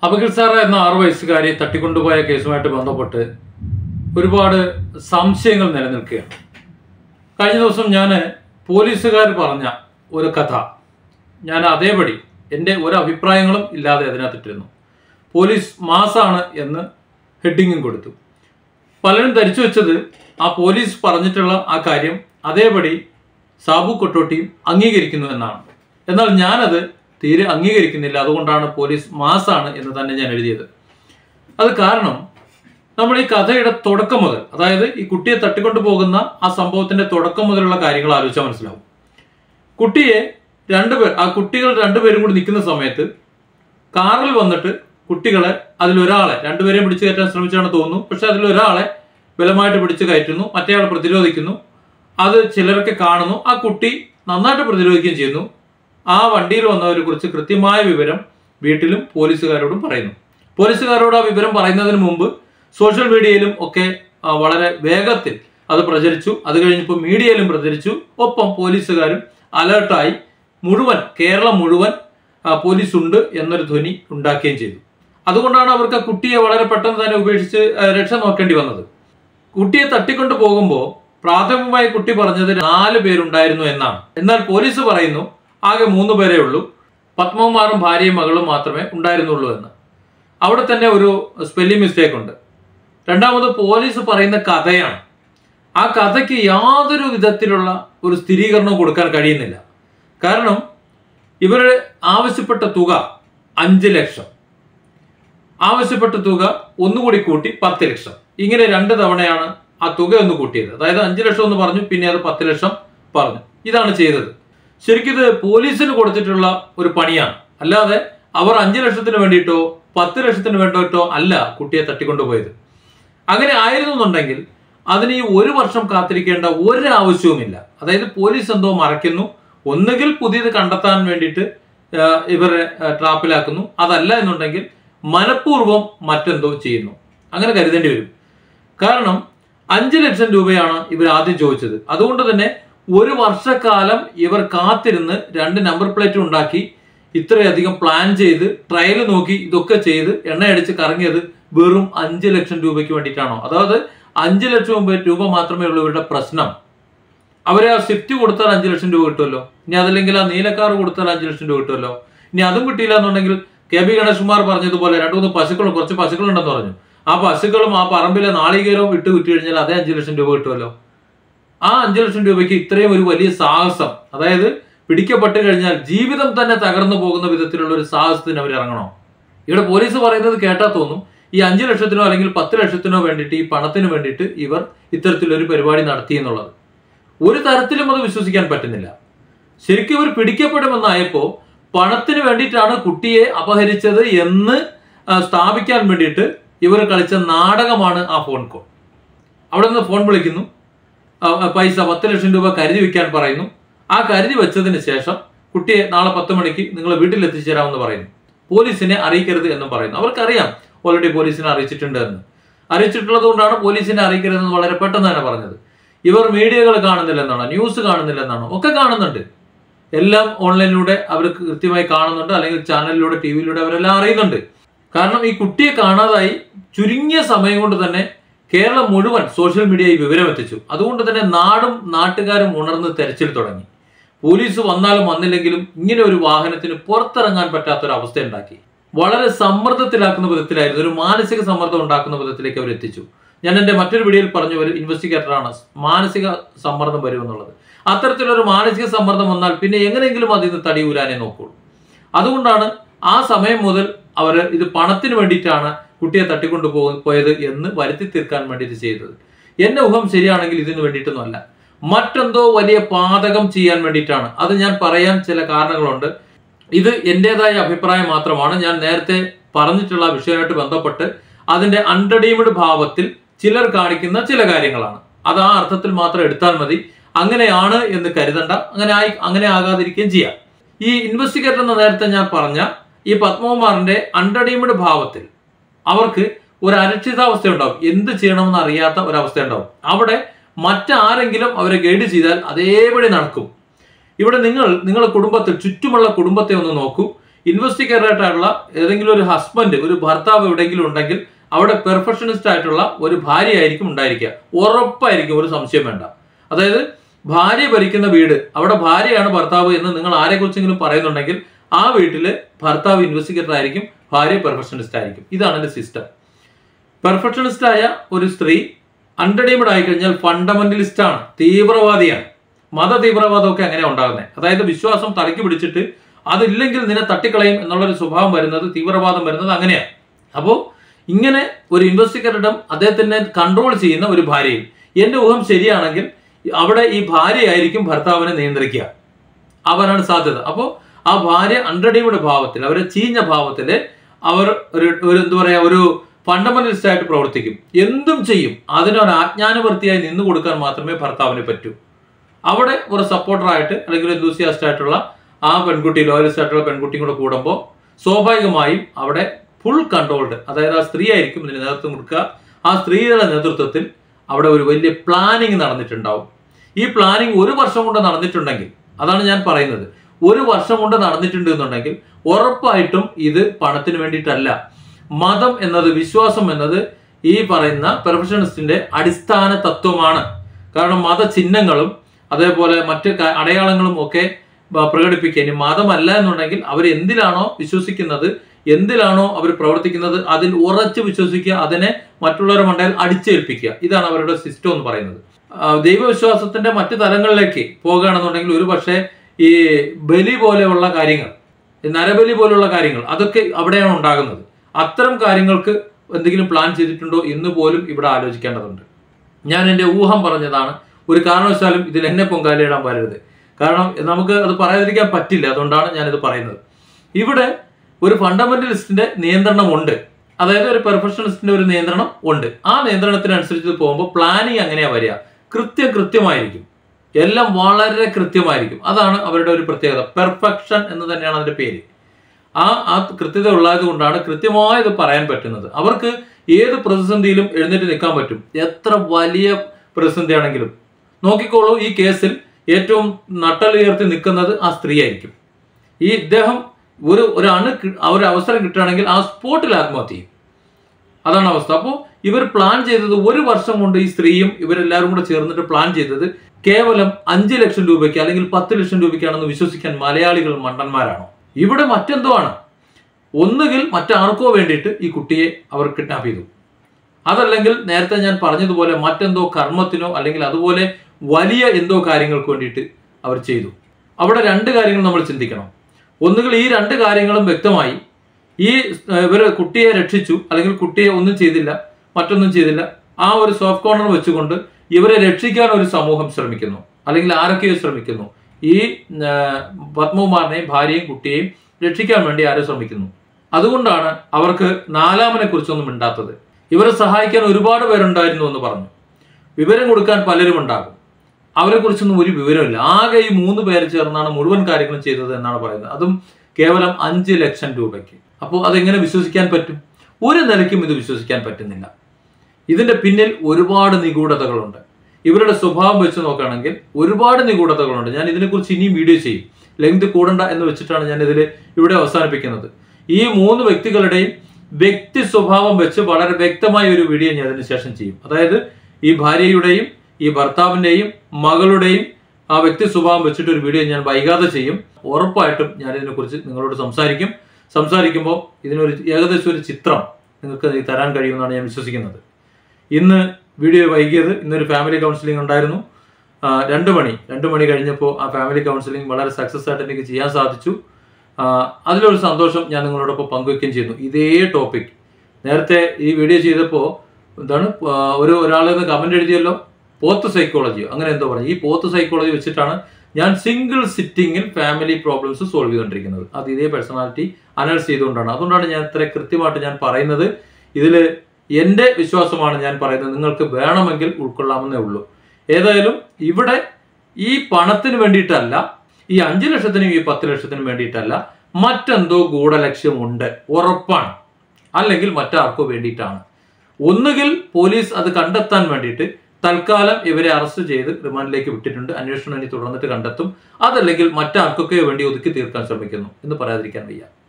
Abigail Sara എന്ന ആറു വയസ്സുകാരി തട്ടിക്കൊണ്ടുപോയ കേസുമായിട്ട് ബന്ധപ്പെട്ട് ഒരുപാട് സംശയങ്ങൾ നിലനിൽക്കുകയാണ് കഴിഞ്ഞ ദിവസം ഞാൻ പോലീസുകാർ പറഞ്ഞ ഒരു കഥ ഞാൻ അതേപടി എൻ്റെ ഒരു അഭിപ്രായങ്ങളും ഇല്ലാതെ അതിനകത്തിട്ടിരുന്നു പോലീസ് മാസാണ് എന്ന് ഹെഡിങ്ങും കൊടുത്തു പലരും ധരിച്ചു വെച്ചത് ആ പോലീസ് പറഞ്ഞിട്ടുള്ള ആ കാര്യം അതേപടി സാബു കൊട്ടോട്ടിയും അംഗീകരിക്കുന്നു എന്നാണ് എന്നാൽ ഞാനത് തീരെ അംഗീകരിക്കുന്നില്ല അതുകൊണ്ടാണ് പോലീസ് മാസാണ് എന്ന് തന്നെ ഞാൻ എഴുതിയത് അത് കാരണം നമ്മൾ ഈ കഥയുടെ തുടക്കം മുതൽ അതായത് ഈ കുട്ടിയെ തട്ടിക്കൊണ്ടു പോകുന്ന ആ സംഭവത്തിന്റെ തുടക്കം മുതലുള്ള കാര്യങ്ങൾ ആലോചിച്ചാൽ മനസ്സിലാവും കുട്ടിയെ രണ്ടുപേർ ആ കുട്ടികൾ രണ്ടുപേരും കൂടി നിൽക്കുന്ന സമയത്ത് കാറിൽ വന്നിട്ട് കുട്ടികളെ അതിലൊരാളെ രണ്ടുപേരെയും പിടിച്ചു കയറ്റാൻ ശ്രമിച്ചാണ് തോന്നുന്നു പക്ഷെ അതിലൊരാളെ ബലമായിട്ട് പിടിച്ചു കയറ്റുന്നു മറ്റേയാൾ പ്രതിരോധിക്കുന്നു അത് ചിലരൊക്കെ കാണുന്നു ആ കുട്ടി നന്നായിട്ട് പ്രതിരോധിക്കുകയും ചെയ്യുന്നു ആ വണ്ടിയിൽ വന്നവരെ കുറിച്ച് കൃത്യമായ വിവരം വീട്ടിലും പോലീസുകാരോടും പറയുന്നു പോലീസുകാരോട് ആ വിവരം പറയുന്നതിന് മുമ്പ് സോഷ്യൽ മീഡിയയിലും ഒക്കെ ആ, വളരെ വേഗത്തിൽ അത് പ്രചരിച്ചു അത് കഴിഞ്ഞപ്പോൾ മീഡിയയിലും പ്രചരിച്ചു ഒപ്പം പോലീസുകാരും അലേർട്ടായി മുഴുവൻ കേരളം മുഴുവൻ ആ, പോലീസ് ഉണ്ട് എന്നൊരു ധ്വനി ഉണ്ടാക്കുകയും ചെയ്തു അതുകൊണ്ടാണ് അവർക്ക് ആ കുട്ടിയെ വളരെ പെട്ടെന്ന് തന്നെ ഉപേക്ഷിച്ച് ആ, രക്ഷ നോക്കേണ്ടി വന്നത് കുട്ടിയെ തട്ടിക്കൊണ്ട് പോകുമ്പോൾ പ്രാഥമികമായി കുട്ടി പറഞ്ഞത് നാല് പേരുണ്ടായിരുന്നു എന്നാണ് എന്നാൽ പോലീസ് പറയുന്നു ആകെ മൂന്ന് പേരേ ഉള്ളൂ പത്മകുമാറും ഭാര്യയും മകളും മാത്രമേ ഉണ്ടായിരുന്നുള്ളൂ എന്ന് അവിടെ തന്നെ ഒരു സ്പെല്ലിംഗ് മിസ്റ്റേക്ക് ഉണ്ട് രണ്ടാമത് പോലീസ് പറയുന്ന കഥയാണ് ആ കഥയ്ക്ക് യാതൊരു വിധത്തിലുള്ള ഒരു സ്ഥിരീകരണവും കൊടുക്കാൻ കഴിയുന്നില്ല കാരണം ഇവർ ആവശ്യപ്പെട്ട തുക അഞ്ച് ലക്ഷം ആവശ്യപ്പെട്ട തുക ഒന്നുകൂടി കൂട്ടി പത്ത് ലക്ഷം ഇങ്ങനെ രണ്ട് തവണയാണ് ആ തുക ഒന്ന് കൂട്ടിയത് അതായത് അഞ്ച് ലക്ഷം എന്ന് പറഞ്ഞു പിന്നെ അത് പത്ത് ലക്ഷം പറഞ്ഞു ഇതാണ് ചെയ്തത് ശരിക്കും ഇത് പോലീസിന് കൊടുത്തിട്ടുള്ള ഒരു പണിയാണ് അല്ലാതെ അവർ അഞ്ച് ലക്ഷത്തിന് വേണ്ടിയിട്ടോ പത്ത് ലക്ഷത്തിന് വേണ്ടിയിട്ടോ അല്ല കുട്ടിയെ തട്ടിക്കൊണ്ടുപോയത് അങ്ങനെ ആയിരുന്നു എന്നുണ്ടെങ്കിൽ അതിന് ഈ ഒരു വർഷം കാത്തിരിക്കേണ്ട ഒരു ആവശ്യവുമില്ല അതായത് പോലീസ് എന്തോ മറയ്ക്കുന്നു ഒന്നുകിൽ പുതിയത് കണ്ടെത്താൻ വേണ്ടിയിട്ട് ആ, ഇവരെ ആ, ട്രാപ്പിലാക്കുന്നു അതല്ല എന്നുണ്ടെങ്കിൽ മനഃപൂർവ്വം മറ്റെന്തോ ചെയ്യുന്നു അങ്ങനെ കരുതേണ്ടി വരും കാരണം അഞ്ച് ലക്ഷം രൂപയാണ് ഇവർ ആദ്യം ചോദിച്ചത് അതുകൊണ്ട് തന്നെ ഒരു വർഷക്കാലം ഇവർ കാത്തിരുന്ന് രണ്ട് നമ്പർ പ്ലേറ്റ് ഉണ്ടാക്കി ഇത്രയധികം പ്ലാൻ ചെയ്ത് ട്രയൽ നോക്കി ഇതൊക്കെ ചെയ്ത് എണ്ണയടിച്ച് കറങ്ങിയത് വെറും അഞ്ച് ലക്ഷം രൂപയ്ക്ക് വേണ്ടിയിട്ടാണോ അതായത് അഞ്ച് ലക്ഷം രൂപ മാത്രമേ ഉള്ളൂ ഇവരുടെ പ്രശ്നം അവരെ ആ സ്വിഫ്റ്റ് കൊടുത്താൽ അഞ്ച് ലക്ഷം രൂപ കിട്ടുമല്ലോ ഇനി അതല്ലെങ്കിൽ ആ നീലക്കാർ കൊടുത്താൽ അഞ്ച് ലക്ഷം രൂപ കിട്ടുമല്ലോ ഇനി അതും കിട്ടിയില്ല എന്നുണ്ടെങ്കിൽ കെ ബി ഗണേഷ് കുമാർ പറഞ്ഞതുപോലെ രണ്ടു മൂന്ന് പശുക്കളും കുറച്ച് പശുക്കളുണ്ടെന്ന് പറഞ്ഞു ആ പശുക്കളും ആ പറമ്പിലെ നാളികേരവും ഇട്ട് വിറ്റ് കഴിഞ്ഞാൽ അതേ അഞ്ച് ലക്ഷം രൂപ കിട്ടുമല്ലോ ആ അഞ്ചു ലക്ഷം രൂപയ്ക്ക് ഇത്രയും ഒരു വലിയ സാഹസം അതായത് പിടിക്കപ്പെട്ട് കഴിഞ്ഞാൽ ജീവിതം തന്നെ തകർന്നു പോകുന്ന വിധത്തിലുള്ള ഒരു സാഹസത്തിന് അവർ ഇറങ്ങണോ ഇവിടെ പോലീസ് പറയുന്നത് കേട്ടാ തോന്നും ഈ അഞ്ചു ലക്ഷത്തിനോ അല്ലെങ്കിൽ പത്ത് ലക്ഷത്തിനോ വേണ്ടിയിട്ട് ഈ പണത്തിന് വേണ്ടിയിട്ട് ഇവർ ഇത്തരത്തിലൊരു പരിപാടി നടത്തി എന്നുള്ളത് ഒരു തരത്തിലും അത് വിശ്വസിക്കാൻ പറ്റുന്നില്ല ശരിക്കും ഇവർ പിടിക്കപ്പെടുമെന്നായപ്പോൾ പണത്തിന് വേണ്ടിയിട്ടാണ് കുട്ടിയെ അപഹരിച്ചത് എന്ന് ആ, സ്ഥാപിക്കാൻ വേണ്ടിയിട്ട് ഇവർ കളിച്ച നാടകമാണ് ആ ഫോൺ കോൾ അവിടെ നിന്ന് ഫോൺ വിളിക്കുന്നു ആ, ആ, പൈസ പത്ത് ലക്ഷം രൂപ കരുതി വെക്കാൻ പറയുന്നു ആ കരുതി വെച്ചതിന് ശേഷം കുട്ടിയെ നാളെ പത്ത് മണിക്ക് നിങ്ങൾ വീട്ടിൽ എത്തിച്ചേരാമെന്ന് പറയുന്നു പോലീസിനെ അറിയിക്കരുത് എന്നും പറയുന്നു അവർക്കറിയാം ഓൾറെഡി പോലീസിനെ അറിയിച്ചിട്ടുണ്ട് എന്ന് അറിയിച്ചിട്ടുള്ളത് കൊണ്ടാണ് പോലീസിനെ അറിയിക്കരുതെന്ന് വളരെ പെട്ടെന്ന് തന്നെ പറഞ്ഞത് ഇവർ മീഡിയകൾ കാണുന്നില്ലെന്നാണോ ന്യൂസ് കാണുന്നില്ലെന്നാണോ ഒക്കെ കാണുന്നുണ്ട് എല്ലാം ഓൺലൈനിലൂടെ അവർ കൃത്യമായി കാണുന്നുണ്ട് അല്ലെങ്കിൽ ചാനലിലൂടെ ടി വിയിലൂടെ അവരെല്ലാം അറിയുന്നുണ്ട് കാരണം ഈ കുട്ടിയെ കാണാതായി ചുരുങ്ങിയ സമയം കൊണ്ട് തന്നെ കേരളം മുഴുവൻ സോഷ്യൽ മീഡിയ ഈ വിവരം എത്തിച്ചു അതുകൊണ്ട് തന്നെ നാടും നാട്ടുകാരും ഉണർന്ന് തെരച്ചിൽ തുടങ്ങി പോലീസ് വന്നാലും വന്നില്ലെങ്കിലും ഇങ്ങനെ ഒരു വാഹനത്തിന് പുറത്തിറങ്ങാൻ പറ്റാത്തൊരു അവസ്ഥ ഉണ്ടാക്കി വളരെ സമ്മർദ്ദത്തിലാക്കുന്ന വിധത്തിലായിരുന്നു ഒരു മാനസിക സമ്മർദ്ദം ഉണ്ടാക്കുന്ന വിധത്തിലേക്ക് അവർ എത്തിച്ചു ഞാൻ എൻ്റെ മറ്റൊരു വീഡിയോയിൽ പറഞ്ഞ ഒരു ഇൻവെസ്റ്റിഗേറ്ററാണ് മാനസിക സമ്മർദ്ദം വരുമെന്നുള്ളത് അത്തരത്തിലൊരു മാനസിക സമ്മർദ്ദം വന്നാൽ പിന്നെ എങ്ങനെയെങ്കിലും അതിൽ നിന്ന് തടി ഊരാനേ നോക്കുള്ളൂ അതുകൊണ്ടാണ് ആ സമയം മുതൽ അവർ ഇത് പണത്തിന് വേണ്ടിയിട്ടാണ് കുട്ടിയെ തട്ടിക്കൊണ്ടു പോ പോയത് എന്ന് വരുത്തി തീർക്കാൻ വേണ്ടിയിട്ട് ചെയ്തത് എന്റെ ഊഹം ശരിയാണെങ്കിൽ ഇതിന് വേണ്ടിയിട്ടൊന്നുമല്ല മറ്റെന്തോ വലിയ പാതകം ചെയ്യാൻ വേണ്ടിയിട്ടാണ് അത് ഞാൻ പറയാൻ ചില കാരണങ്ങളുണ്ട് ഇത് എന്റേതായ അഭിപ്രായം മാത്രമാണ് ഞാൻ നേരത്തെ പറഞ്ഞിട്ടുള്ള വിഷയമായിട്ട് ബന്ധപ്പെട്ട് അതിന്റെ അൺറെഡീംഡ് ഭാവത്തിൽ ചിലർ കാണിക്കുന്ന ചില കാര്യങ്ങളാണ് അത് ആ അർത്ഥത്തിൽ മാത്രം എടുത്താൽ മതി അങ്ങനെയാണ് എന്ന് കരുതണ്ട അങ്ങനെ ആയി അങ്ങനെ ആകാതിരിക്കുകയും ചെയ്യാം ഈ ഇൻവെസ്റ്റിഗേറ്റർ എന്ന നേരത്തെ ഞാൻ പറഞ്ഞ ഈ പത്മകുമാറിന്റെ അൺറെഡീംഡ് ഭാവത്തിൽ അവർക്ക് ഒരു അരക്ഷിതാവസ്ഥ ഉണ്ടാവും എന്ത് ചെയ്യണമെന്ന് അറിയാത്ത ഒരവസ്ഥ ഉണ്ടാവും അവിടെ മറ്റാരെങ്കിലും അവരെ ഗൈഡ് ചെയ്താൽ അതേപടി നടക്കും ഇവിടെ നിങ്ങൾ നിങ്ങളുടെ കുടുംബത്തിൽ ചുറ്റുമുള്ള കുടുംബത്തെ ഒന്ന് നോക്കൂ ഇൻവെസ്റ്റിഗേറ്റർ ആയിട്ടുള്ള ഏതെങ്കിലും ഒരു ഹസ്ബൻഡ് ഒരു ഭർത്താവ് എവിടെയെങ്കിലും ഉണ്ടെങ്കിൽ അവിടെ പെർഫെക്ഷനിസ്റ്റ് ആയിട്ടുള്ള ഒരു ഭാര്യയായിരിക്കും ഉണ്ടായിരിക്കുക ഉറപ്പായിരിക്കും ഒരു സംശയം വേണ്ട അതായത് ഭാര്യ ഭരിക്കുന്ന വീട് അവിടെ ഭാര്യയാണ് ഭർത്താവ് എന്ന് നിങ്ങൾ ആരെക്കുറിച്ചെങ്കിലും പറയുന്നുണ്ടെങ്കിൽ ആ വീട്ടിൽ ഭർത്താവ് ഇൻവെസ്റ്റിഗേറ്റർ ആയിരിക്കും ഭാര്യ പെർഫെക്ഷനിസ്റ്റ് ആയിരിക്കും ഇതാണ് എൻ്റെ സിസ്റ്റം പെർഫെക്ഷനിസ്റ്റ് ആയ ഒരു സ്ത്രീ അൺഡീംഡ് ആയി കഴിഞ്ഞാൽ ഫണ്ടമെന്റലിസ്റ്റ് ആണ് തീവ്രവാദിയാണ് മത തീവ്രവാദമൊക്കെ അങ്ങനെ ഉണ്ടാകുന്നത് അതായത് വിശ്വാസം തലയ്ക്ക് പിടിച്ചിട്ട് അതില്ലെങ്കിൽ നിന്നെ തട്ടിക്കളയും എന്നുള്ളൊരു സ്വഭാവം വരുന്നത് തീവ്രവാദം വരുന്നത് അങ്ങനെയാണ് അപ്പോൾ ഇങ്ങനെ ഒരു ഇൻവെസ്റ്റിഗേറ്ററും അദ്ദേഹത്തിനെ കൺട്രോൾ ചെയ്യുന്ന ഒരു ഭാര്യയും എന്റെ ഊഹം ശരിയാണെങ്കിൽ അവിടെ ഈ ഭാര്യയായിരിക്കും ഭർത്താവിനെ നിയന്ത്രിക്കുക അവരാണ് സാധ്യത അപ്പോൾ ആ ഭാര്യ അൺറെഡീംഡ് ഭാവത്തിൽ അവരെ ചീഞ്ഞ ഭാവത്തില് അവർ ഒരു ഒരു എന്താ പറയാ ഒരു ഫണ്ടമെന്റലിസ്റ്റ് ആയിട്ട് പ്രവർത്തിക്കും എന്തും ചെയ്യും അതിനൊരു ആജ്ഞാനവൃത്തിയായി നിന്നു കൊടുക്കാൻ മാത്രമേ ഭർത്താവിന് പറ്റൂ അവിടെ ഒരു സപ്പോർട്ടറായിട്ട് അല്ലെങ്കിൽ എന്തൂസിയാസ്റ്റ് ആയിട്ടുള്ള ആ പെൺകുട്ടി ലോയലിസ്റ്റ് ആയിട്ടുള്ള പെൺകുട്ടിയും കൂടെ കൂടുമ്പോൾ സ്വാഭാവികമായും അവിടെ ഫുൾ കൺട്രോൾഡ് അതായത് ആ സ്ത്രീ ആയിരിക്കും ഇതിന് നേതൃത്വം കൊടുക്കുക ആ സ്ത്രീയുടെ നേതൃത്വത്തിൽ അവിടെ ഒരു വലിയ പ്ലാനിങ് നടന്നിട്ടുണ്ടാവും ഈ പ്ലാനിങ് ഒരു വർഷം കൊണ്ട് നടന്നിട്ടുണ്ടെങ്കിൽ അതാണ് ഞാൻ പറയുന്നത് ഒരു വർഷം കൊണ്ട് നടന്നിട്ടുണ്ട് എന്നുണ്ടെങ്കിൽ ഉറപ്പായിട്ടും ഇത് പണത്തിന് വേണ്ടിയിട്ടല്ല മതം എന്നത് വിശ്വാസം എന്നത് ഈ പറയുന്ന പെർഫെക്ഷനിസ്റ്റിന്റെ അടിസ്ഥാന തത്വമാണ് കാരണം മതചിഹ്നങ്ങളും അതേപോലെ മറ്റ് ക- അടയാളങ്ങളും ഒക്കെ ബ- പ്രകടിപ്പിക്കുക ഇനി മതമല്ല എന്നുണ്ടെങ്കിൽ അവർ എന്തിലാണോ വിശ്വസിക്കുന്നത് എന്തിലാണോ അവർ പ്രവർത്തിക്കുന്നത് അതിൽ ഉറച്ചു വിശ്വസിക്കുക അതിനെ മറ്റുള്ളവരുടെ മണ്ടയിൽ അടിച്ചേൽപ്പിക്കുക ഇതാണ് അവരുടെ സിസ്റ്റം എന്ന് പറയുന്നത് ആ, ദൈവവിശ്വാസത്തിന്റെ മറ്റു തലങ്ങളിലേക്ക് പോകുകയാണെന്നുണ്ടെങ്കിൽ ഒരു പക്ഷേ ഈ ബലി പോലെയുള്ള കാര്യങ്ങൾ ഈ നരബലി പോലുള്ള കാര്യങ്ങൾ അതൊക്കെ അവിടെയാണ് ഉണ്ടാകുന്നത് അത്തരം കാര്യങ്ങൾക്ക് എന്തെങ്കിലും പ്ലാൻ ചെയ്തിട്ടുണ്ടോ എന്ന് പോലും ഇവിടെ ആലോചിക്കേണ്ടതുണ്ട് ഞാൻ എൻ്റെ ഊഹം പറഞ്ഞതാണ് ഒരു കാരണവശാലും ഇതിൽ എന്നെ പൊങ്കാലയിടാൻ വരരുത് കാരണം നമുക്ക് അത് പറയാതിരിക്കാൻ പറ്റില്ല അതുകൊണ്ടാണ് ഞാനിത് പറയുന്നത് ഇവിടെ ഒരു ഫണ്ടമെന്റലിസ്റ്റിന്റെ നിയന്ത്രണമുണ്ട് അതായത് ഒരു പെർഫെക്ഷനിസ്റ്റിന്റെ ഒരു നിയന്ത്രണം ഉണ്ട് ആ നിയന്ത്രണത്തിനനുസരിച്ച് പോകുമ്പോൾ പ്ലാനിങ് അങ്ങനെയാ വരിക കൃത്യം കൃത്യമായിരിക്കും എല്ലാം വളരെ കൃത്യമായിരിക്കും അതാണ് അവരുടെ ഒരു പ്രത്യേകത പെർഫെക്ഷൻ എന്ന് തന്നെയാണ് അതിന്റെ പേര് ആ ആ കൃത്യത ഉള്ളത് കൊണ്ടാണ് കൃത്യമായി ഇത് പറയാൻ പറ്റുന്നത് അവർക്ക് ഏത് പ്രതിസന്ധിയിലും എഴുന്നേറ്റ് നിൽക്കാൻ പറ്റും എത്ര വലിയ പ്രതിസന്ധിയാണെങ്കിലും നോക്കിക്കോളൂ ഈ കേസിൽ ഏറ്റവും നട്ടലുയർത്തി നിൽക്കുന്നത് ആ സ്ത്രീ ആയിരിക്കും ഈ ഇദ്ദേഹം ഒരു ഒരു അണു കി- ആ ഒരു അവസരം കിട്ടുകയാണെങ്കിൽ ആ സ്പോട്ടിൽ ആത്മഹത്യ ചെയ്യും അതാണ് അവസ്ഥ അപ്പോൾ ഇവർ പ്ലാൻ ചെയ്തത് ഒരു വർഷം കൊണ്ട് ഈ സ്ത്രീയും ഇവരെല്ലാവരും കൂടെ ചേർന്നിട്ട് പ്ലാൻ ചെയ്തത് കേവലം അഞ്ച് ലക്ഷം രൂപയ്ക്ക് അല്ലെങ്കിൽ പത്ത് ലക്ഷം രൂപയ്ക്കാണെന്ന് വിശ്വസിക്കാൻ മലയാളികൾ മണ്ടന്മാരാണോ ഇവിടെ മറ്റെന്തോ ആണ് ഒന്നുകിൽ മറ്റാർക്കോ വേണ്ടിയിട്ട് ഈ കുട്ടിയെ അവർ കിഡ്നാപ്പ് ചെയ്തു അതല്ലെങ്കിൽ നേരത്തെ ഞാൻ പറഞ്ഞതുപോലെ മറ്റെന്തോ കർമ്മത്തിനോ അല്ലെങ്കിൽ അതുപോലെ വലിയ എന്തോ കാര്യങ്ങൾക്ക് വേണ്ടിയിട്ട് അവർ ചെയ്തു അവിടെ രണ്ട് കാര്യങ്ങൾ നമ്മൾ ചിന്തിക്കണം ഒന്നുകിൽ ഈ രണ്ട് കാര്യങ്ങളും വ്യക്തമായി ഈ ഇവർ കുട്ടിയെ രക്ഷിച്ചു അല്ലെങ്കിൽ കുട്ടിയെ ഒന്നും ചെയ്തില്ല മറ്റൊന്നും ചെയ്തില്ല ആ ഒരു സോഫ്റ്റ് കോർണർ വെച്ചുകൊണ്ട് ഇവരെ രക്ഷിക്കാൻ ഒരു സമൂഹം ശ്രമിക്കുന്നു അല്ലെങ്കിൽ ആരൊക്കെയോ ശ്രമിക്കുന്നു ഈ ആ, പത്മകുമാറിനെയും ഭാര്യയും കുട്ടിയെയും രക്ഷിക്കാൻ വേണ്ടി ആരോ ശ്രമിക്കുന്നു അതുകൊണ്ടാണ് അവർക്ക് നാലാമനെ കുറിച്ചൊന്നും മിണ്ടാത്തത് ഇവരെ സഹായിക്കാൻ ഒരുപാട് പേരുണ്ടായിരുന്നു എന്ന് പറഞ്ഞു വിവരം കൊടുക്കാൻ പലരും ഉണ്ടാകും അവരെ കുറിച്ചൊന്നും ഒരു വിവരമില്ല ആകെ ഈ മൂന്ന് പേര് ചേർന്നാണ് മുഴുവൻ കാര്യങ്ങളും ചെയ്തത് എന്നാണ് പറയുന്നത് അതും കേവലം അഞ്ച് ലക്ഷം രൂപയ്ക്ക് അപ്പോൾ അതെങ്ങനെ വിശ്വസിക്കാൻ പറ്റും ഒരു നിലയ്ക്കും ഇത് വിശ്വസിക്കാൻ പറ്റുന്നില്ല ഇതിന്റെ പിന്നിൽ ഒരുപാട് നിഗൂഢതകളുണ്ട് ഇവരുടെ സ്വഭാവം വെച്ച് നോക്കുകയാണെങ്കിൽ ഒരുപാട് നിഗൂഢതകളുണ്ട് ഞാൻ ഇതിനെക്കുറിച്ച് ഇനിയും വീഡിയോ ചെയ്യും ലെങ്ത് കൂടണ്ട എന്ന് വെച്ചിട്ടാണ് ഞാൻ ഇതിൽ ഇവിടെ അവസാനിപ്പിക്കുന്നത് ഈ മൂന്ന് വ്യക്തികളുടെയും വ്യക്തി സ്വഭാവം വെച്ച് വളരെ വ്യക്തമായ ഒരു വീഡിയോ ഞാൻ അതിന് ശേഷം ചെയ്യും അതായത് ഈ ഭാര്യയുടെയും ഈ ഭർത്താവിന്റെയും മകളുടെയും ആ വ്യക്തി സ്വഭാവം വെച്ചിട്ട് ഒരു വീഡിയോ ഞാൻ വൈകാതെ ചെയ്യും ഉറപ്പായിട്ടും ഞാൻ ഇതിനെക്കുറിച്ച് നിങ്ങളോട് സംസാരിക്കും സംസാരിക്കുമ്പോൾ ഇതിനൊരു ഏകദേശം ഒരു ചിത്രം നിങ്ങൾക്ക് ഇത് തരാൻ കഴിയുമെന്നാണ് ഞാൻ വിശ്വസിക്കുന്നത് ഇന്ന് വീഡിയോ വൈകിയത് ഇന്നൊരു ഫാമിലി കൗൺസിലിംഗ് ഉണ്ടായിരുന്നു ആ, രണ്ട് മണി രണ്ട് മണി കഴിഞ്ഞപ്പോൾ ആ ഫാമിലി കൗൺസിലിംഗ് വളരെ സക്സസ് ആയിട്ട് എനിക്ക് ചെയ്യാൻ സാധിച്ചു ആ, അതിലൊരു സന്തോഷം ഞാൻ നിങ്ങളോടൊപ്പം പങ്കുവെക്കുകയും ചെയ്യുന്നു ഇതേ ടോപ്പിക് നേരത്തെ ഈ വീഡിയോ ചെയ്തപ്പോൾ എന്താണ് ആ, ഒരു ഒരാളിൽ നിന്ന് കമന്റ് എഴുതിയല്ലോ പോത്ത് സൈക്കോളജിയോ അങ്ങനെ എന്തോ പറഞ്ഞു ഈ പോത്ത് സൈക്കോളജി വെച്ചിട്ടാണ് ഞാൻ സിംഗിൾ സിറ്റിങ്ങിൽ ഫാമിലി പ്രോബ്ലംസ് സോൾവ് ചെയ്തുകൊണ്ടിരിക്കുന്നത് അത് ഇതേ പേഴ്സണാലിറ്റി അനലൈസ് ചെയ്തുകൊണ്ടാണ് അതുകൊണ്ടാണ് ഞാൻ ഇത്ര കൃത്യമായിട്ട് ഞാൻ പറയുന്നത് ഇതിൽ എൻ്റെ വിശ്വാസമാണ് ഞാൻ പറയുന്നത് നിങ്ങൾക്ക് വേണമെങ്കിൽ ഉൾക്കൊള്ളാമെന്നേ ഉള്ളൂ ഏതായാലും ഇവിടെ ഈ പണത്തിന് വേണ്ടിയിട്ടല്ല ഈ അഞ്ചു ലക്ഷത്തിനും ഈ പത്ത് ലക്ഷത്തിനും വേണ്ടിയിട്ടല്ല മറ്റെന്തോ ഗൂഢലക്ഷ്യമുണ്ട് ഉറപ്പാണ് അല്ലെങ്കിൽ മറ്റാർക്കോ വേണ്ടിയിട്ടാണ് ഒന്നുകിൽ പോലീസ് അത് കണ്ടെത്താൻ വേണ്ടിയിട്ട് തൽക്കാലം ഇവരെ അറസ്റ്റ് ചെയ്ത് റിമാൻഡിലേക്ക് വിട്ടിട്ടുണ്ട് അന്വേഷണം ഇനി തുടർന്നിട്ട് കണ്ടെത്തും അതല്ലെങ്കിൽ മറ്റാർക്കൊക്കെ വേണ്ടി ഒതുക്കി തീർക്കാൻ ശ്രമിക്കുന്നു എന്ന് പറയാതിരിക്കാൻ വയ്യ